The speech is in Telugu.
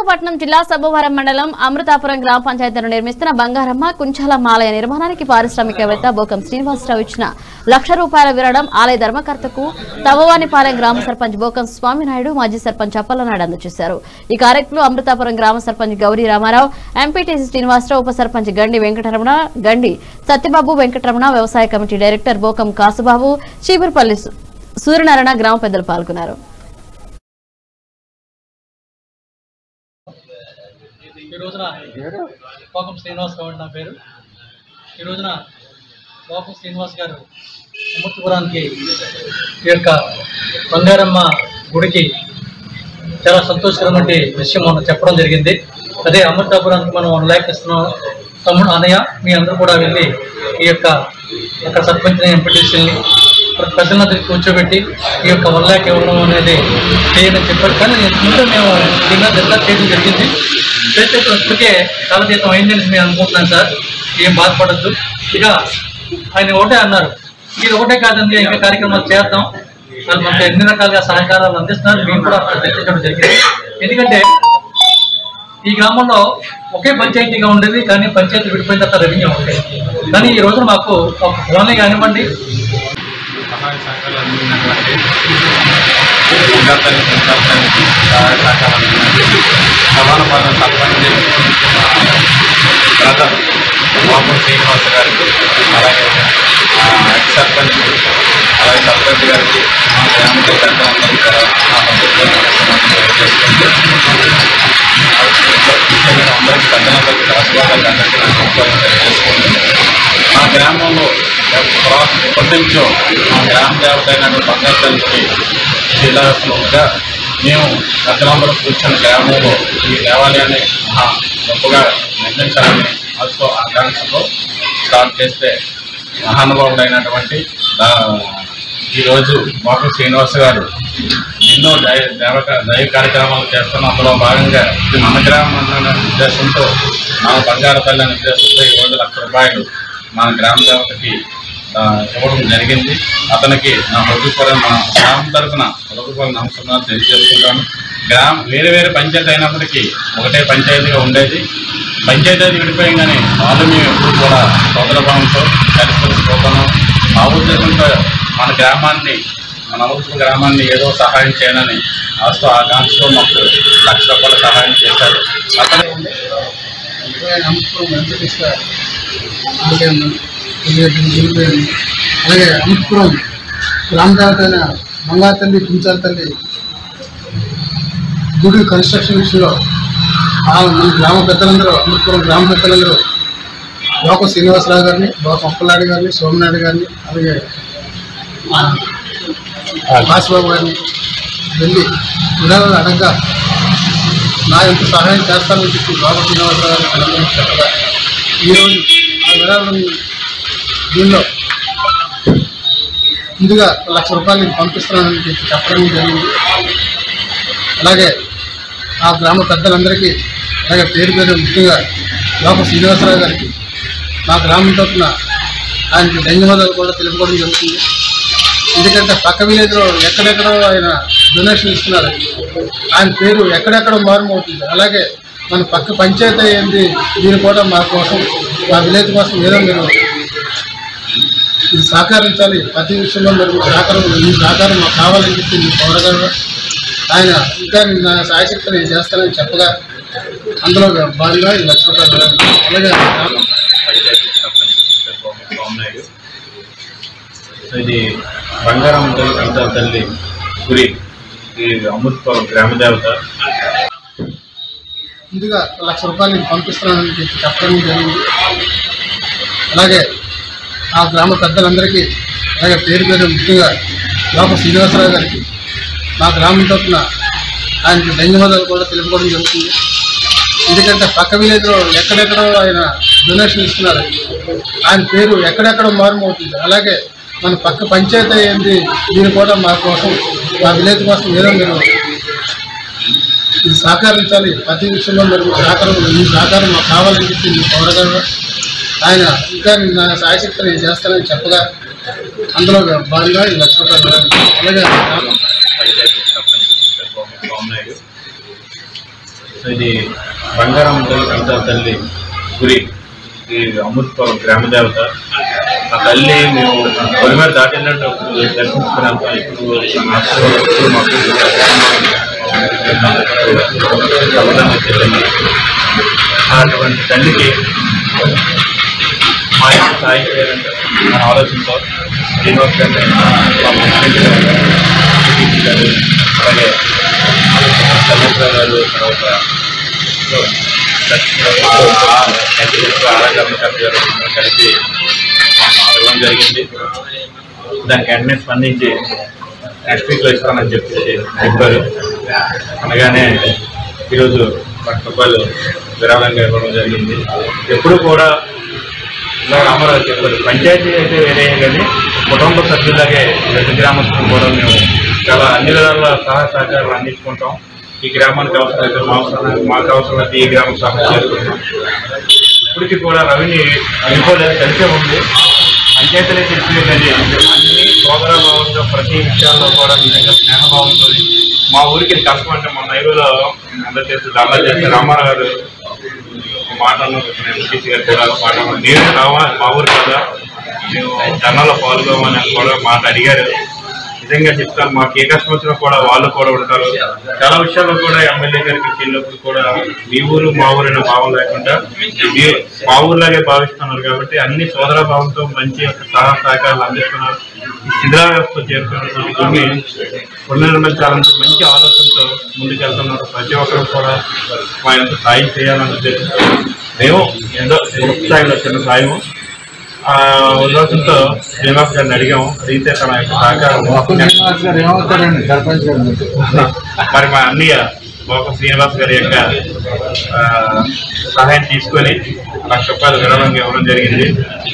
విశాఖపట్నం జిల్లా సబ్బవరం మండలం అమృతాపురం గ్రామ పంచాయతీలో నిర్మిస్తున్న బంగారమ్మ కుంచల మాలయ నిర్మాణానికి పారిశ్రామికవేత్త బోకం శ్రీనివాసరావు ఇచ్చిన లక్ష రూపాయల విరాళం ఆలయ ధర్మకర్తకు తవవానిపాలెం గ్రామ సర్పంచ్ బోకం స్వామినాయుడు మాజీ సర్పంచ్ అప్పలనాయుడు అందజేశారు ఈ కార్యక్రమంలో అమృతాపురం గ్రామ సర్పంచ్ గౌరీ రామారావు ఎంపీటీసీ శ్రీనివాసరావు ఉప సర్పంచ్ గండి వెంకటరమణ గండి సత్యబాబు వెంకటరమణ వ్యవసాయ కమిటీ డైరెక్టర్ బోకం కాసుబాబు చీపురుపల్లి సు- సూర్యనారాయణ గ్రామ పెద్దలు పాల్గొన్నారు ఈ రోజున కోపం శ్రీనివాస్ గౌడ్ నా పేరు ఈ రోజున కోపం శ్రీనివాస్ గారు అమృతపురానికి ఈ యొక్క బంగారమ్మ గుడికి చాలా సంతోషకరమైన విషయం మనం చెప్పడం జరిగింది అదే అమృతాపురానికి మనం వన్ ల్యాక్ ఇస్తున్నాం తమ్ముడు అన్నయ్య మీ అందరూ కూడా వెళ్ళి ఈ యొక్క అక్కడ సర్పంచ్ని ఎంపీటీసీని ప్రజలందరికీ కూర్చోబెట్టి ఈ యొక్క వన్ ల్యాక్ ఇవ్వడం అనేది చేయని చెప్పారు కానీ నేను ముందు మేము దీని మీద డిస్కస్ చేయడం జరిగింది చేస్తే ఇప్పుడు ఇప్పటికే కాలతీతం అయిందని మేము అనుకుంటున్నాను సార్ ఏం బాధపడద్దు ఇక ఆయన ఒకటే అన్నారు ఇది ఒకటే కాదండి ఇంకా కార్యక్రమాలు చేద్దాం వాళ్ళు మనకు ఎన్ని రకాలుగా సహకారాలు అందిస్తున్నారు మేము కూడా అక్కడ చర్చించడం జరిగింది ఎందుకంటే ఈ గ్రామంలో ఒకే పంచాయతీగా ఉండేది కానీ పంచాయతీ విడిపోయిన తర్వాత రెవెన్యూ ఉండేది కానీ ఈ రోజున మాకు ఒక ఫోన్లే కానివ్వండి సహాయ సహకారాలు అందించినటువంటి విద్యార్థులు విద్యార్థులకి సహాయ సహకారాలు అందించినటువంటి సమానపాలన సర్పంచ్ బ్రదర్ బాబు శ్రీనివాస్ గారికి అలాగే ఆ, ఎక్స్ సర్పంచ్ అలాగే సర్పంచ్ గారికి మా గ్రామ పెద్దలందరికీ కూడా నా ప్రభుత్వం తెలియజేసుకుంటూ అందరికీ పెద్దలందరికీ ఆశీర్వాదాలు అందరికీ నా నమస్కారం తెలియజేసుకుంటూ మా గ్రామంలో ఎప్పటి నుంచో మా గ్రామ దేవత అయినటువంటి బంగారు తల్లికి శిలాస్లోగా మేము పెద్దలందరూ కూర్చొని గ్రామంలో ఈ దేవాలయాన్ని మహా గొప్పగా నిర్మించాలని ఆల్సో ఆకాంక్షతో స్టార్ట్ చేస్తే మహానుభావుడైనటువంటి దా- ఈరోజు బాబు శ్రీనివాస్ గారు ఎన్నో దయ దేవ దైవ కార్యక్రమాలు చేస్తున్న అందులో భాగంగా ఇది మన గ్రామం అన్న ఉద్దేశంతో మన బంగారు తల్లి అనే ఉద్దేశంతో ఈ రోజు లక్ష రూపాయలు మన గ్రామ దేవతకి ఆ, ఇవ్వడం జరిగింది అతనికి నా హృదయపూర్వక మన గ్రామం తరఫున హృదయపూర్వక నమస్కారాలు తెలియజేసుకుంటాను గ్రామ వేరే వేరే పంచాయతీ అయినప్పటికీ ఒకటే పంచాయతీగా ఉండేది పంచాయతీ విడిపోయంగానే వాళ్ళు మేము ఎప్పుడు కూడా సోదర భావంతో కలిసిపోతాను ఆ ఉద్దేశంతో మన గ్రామాన్ని మన అమృతం గ్రామాన్ని ఏదో సహాయం చేయాలని ఆస్తో ఆకాంక్షతో మాకు లక్ష రూపాయల సహాయం చేశారు అతను అమృతపురం వెంకటేశ్వర ఆలయం జరిగిపోయింది అలాగే అమృతపురం గ్రామ దేవతైన బంగారు తల్లి కుంచాల తల్లి గుడి కన్స్ట్రక్షన్ విషయంలో ఆ మన గ్రామ పెద్దలందరూ అమృతపురం గ్రామ పెద్దలందరూ లోక శ్రీనివాసరావు గారిని లోక అప్పలాడి గారిని సోమనాయుడు గారిని అలాగే కాశీబాబు గారిని వెళ్ళి విరాళాలు అడగగా నా ఎంత సహాయం చేస్తానని చెప్పి బాబా శ్రీనివాసరావు గారు అందరికీ చెప్పగా ఈరోజు ఆ విరాళం దీనిలో ముందుగా లక్ష రూపాయలు నేను పంపిస్తున్నానని చెప్పి చెప్పడం జరిగింది అలాగే ఆ గ్రామ పెద్దలందరికీ అలాగే పేరు పేరు ముఖ్యంగా లోక శ్రీనివాసరావు గారికి మా గ్రామం తరఫున ఆయనకి ధన్యవాదాలు కూడా తెలుపుకోవడం జరుగుతుంది ఎందుకంటే పక్క విలేజ్లో ఎక్కడెక్కడో ఆయన డొనేషన్ ఇస్తున్నారు ఆయన పేరు ఎక్కడెక్కడ మారుమవుతుంది అలాగే మన పక్క పంచాయతీ ఏంది మీరు కూడా మా కోసం మా విలేజ్ కోసం ఏదో మీరు ఇది సహకరించాలి ప్రతి విషయంలో మీరు మీ సహకారం మీ సహకారం మాకు కావాలని చెప్పి మీరు కోరగలరు ఆయన ఇంకా నా సాయశక్తి నేను చేస్తానని చెప్పగా అందులో భాగంగా ఈ లక్ష రూపాయలు అలాగే పంచాయతీ సర్పంచ్ బాబు స్వామినాయుడు సో ఇది బంగారం తల్లి కంచాల తల్లి గురి ఇది అమృతపురం గ్రామ దేవత ముందుగా లక్ష రూపాయలు నేను పంపిస్తున్నానని చెప్పి చెప్పడం జరిగింది అలాగే ఆ గ్రామ పెద్దలందరికీ అలాగే పేరు పేరు ముఖ్యంగా లోక శ్రీనివాసరావు గారికి మా గ్రామం తరఫున ఆయనకి ధన్యవాదాలు కూడా తెలుపుకోవడం జరుగుతుంది ఎందుకంటే పక్క విలేజ్లో ఎక్కడెక్కడో ఆయన డొనేషన్ ఇస్తున్నారు ఆయన పేరు ఎక్కడెక్కడ మారుమవుతుంది అలాగే మన పక్క పంచాయతీ ఏంది మీరు కూడా మా కోసం మా విలేజ్ కోసం ఏదో మీరు ఇది సహకరించాలి ప్రతి విషయంలో మీరు మీ సహకారం మీ సహకారం మాకు కావాలని చెప్పి మీరు కోరగలరు ఆయన ఇంకా నా సాయశక్తి నేను చేస్తానని చెప్పగా అందులో భాగంగా ఈ లక్ష రూపాయలు అలాగే పంచాయతీ సర్పంచ్ బాబు స్వామినాయుడు సో ఇది బంగారం తల్లి కవిత తల్లి గురి ఈ అమృతపురం గ్రామ దేవత ఆ తల్లి మేము పొలిమేర దాటినట్టు దర్శించుకున్నాం ఇప్పుడు మా అత్తగారు ఇప్పుడు మాకు సంబంధం వచ్చింది అటువంటి తల్లికి మా యొక్క సాయి చేయాలంటే మన ఆలోచనతో శ్రీనివాస్ గారిని మా ప్రెసిడెంట్ గారు, సిటీసీ గారు అలాగే చంద్రశేఖర్ గారు తర్వాత ఆరోగ్య గారు కలిసి అడగడం జరిగింది దానికి వెంటనే స్పందించి నెక్స్ట్ వీక్లో ఇస్తామని చెప్పేసి చెప్పారు అనగానే ఈరోజు లక్ష రూపాయలు విరాళంగా ఇవ్వడం జరిగింది ఎప్పుడు కూడా ఇలా రామారావు చెప్పారు పంచాయతీ అయితే వేరే కానీ కుటుంబ సభ్యులాగే ప్రతి గ్రామస్తులు కూడా మేము చాలా అన్ని విధాల సహాయ సహకారాలు అందించుకుంటాం ఈ గ్రామానికి అవసరమైతే మా అవసరం మాకు అవసరమైతే ఈ గ్రామం సహాయం చేసుకుంటాం ఇప్పటికీ కూడా రవిని వెళ్ళిపోలేదు కలిసే ఉంది పంచాయతీలే తెలిసిపోయింది అన్ని సోదరభావంతో ప్రతి విషయాల్లో కూడా నిజంగా స్నేహభావంతో మా ఊరికి ఇది కష్టం అంటే మా నైరులో అందరు చేసి దాదా చేసి రామారావు గారు ఒక మాట అన్నారు ఎంపీసీ గారు కూడా ఒక మాట అన్నారు. నేను రావా మా ఊరు కదా మేము ధర్నాలో పాల్గొమని కూడా మాట అడిగారు నిజంగా చెప్తాను మాకు ఏ కష్టం వచ్చినా కూడా వాళ్ళు కూడా ఉంటారు చాలా విషయాల్లో కూడా ఎమ్మెల్యే గారికి వెళ్ళినప్పుడు కూడా మీ ఊరు మా ఊరు అనే భావం లేకుండా మీ మా ఊర్లాగే భావిస్తున్నారు కాబట్టి అన్ని సోదర భావంతో మంచి యొక్క సహా సహకారాలు అందిస్తున్నారు ఈ శిథిలా వ్యవస్థ చేరుతున్నటువంటి భూమి పునర్నిర్మించాలని మంచి ఆలోచనతో ముందుకెళ్తున్నారు ప్రతి ఒక్కరు కూడా మా యొక్క సాయం చేయాలని ఉద్దేశంతో మేము ఏదో స్థాయిలో చిన్న సాయము ఆ ఉల్లాసంతో శ్రీనివాస్ గారిని అడిగాము అడిగితే తన యొక్క సహకారం గారు ఏమవుతారండి సర్పంచ్ గారు మరి మా అన్నయ్య బోక శ్రీనివాస్ గారి యొక్క ఆ, సహాయం తీసుకొని లక్ష రూపాయలు విరాళంగా ఇవ్వడం జరిగింది